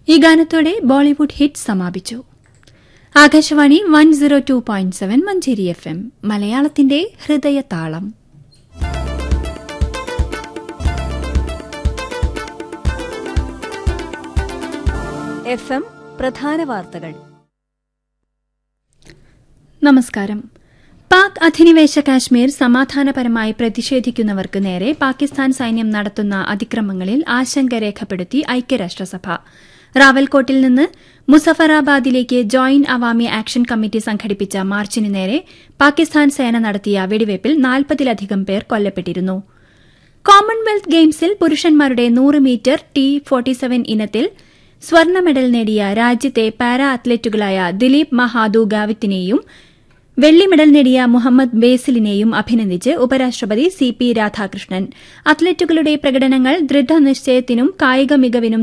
ഈ ഗാനത്തോടെ Bollywood hit സമാപിച്ചു Akashvani one zero two point seven Manjeri F M മലയാളത്തിന്റെ ഹൃദയതാളം എഫ് എം പ്രധാന വാർത്തകൾ നമസ്കാരം പാക് അധിനിവേശ കാശ്മീർ സമാധാനപരമായി പ്രതിഷേധിക്കുന്നവർക്ക് നേരെ പാകിസ്ഥാൻ സൈന്യം നടത്തുന്ന അതിക്രമങ്ങളിൽ ആശങ്ക രേഖപ്പെടുത്തി ഐക്യരാഷ്ട്രസഭ റാവൽകോട്ടിൽ നിന്ന് മുസഫറാബാദിലേക്ക് ജോയിന്റ് അവാമി ആക്ഷൻ കമ്മിറ്റി സംഘടിപ്പിച്ച മാർച്ചിന് നേരെ പാകിസ്ഥാൻ സേന നടത്തിയ വെടിവയ്പിൽ നാൽപ്പതിലധികം പേർ കൊല്ലപ്പെട്ടിരുന്നു കോമൺവെൽത്ത് ഗെയിംസിൽ പുരുഷന്മാരുടെ നൂറ് മീറ്റർ ടി ഫോർട്ടിസെവൻ ഇനത്തിൽ സ്വർണ്ണ മെഡൽ നേടിയ രാജ്യത്തെ പാരാ അത്ലറ്റുകളായ ദിലീപ് മഹാദു ഗാവിത്തിനെയും വെള്ളി മെഡൽ നേടിയ മുഹമ്മദ് ബേസിലിനെയും അഭിനന്ദിച്ച് ഉപരാഷ്ട്രപതി സി പി രാധാകൃഷ്ണൻ അത്ലറ്റുകളുടെ പ്രകടനങ്ങൾ ദൃഢനിശ്ചയത്തിനും കായിക മികവിനും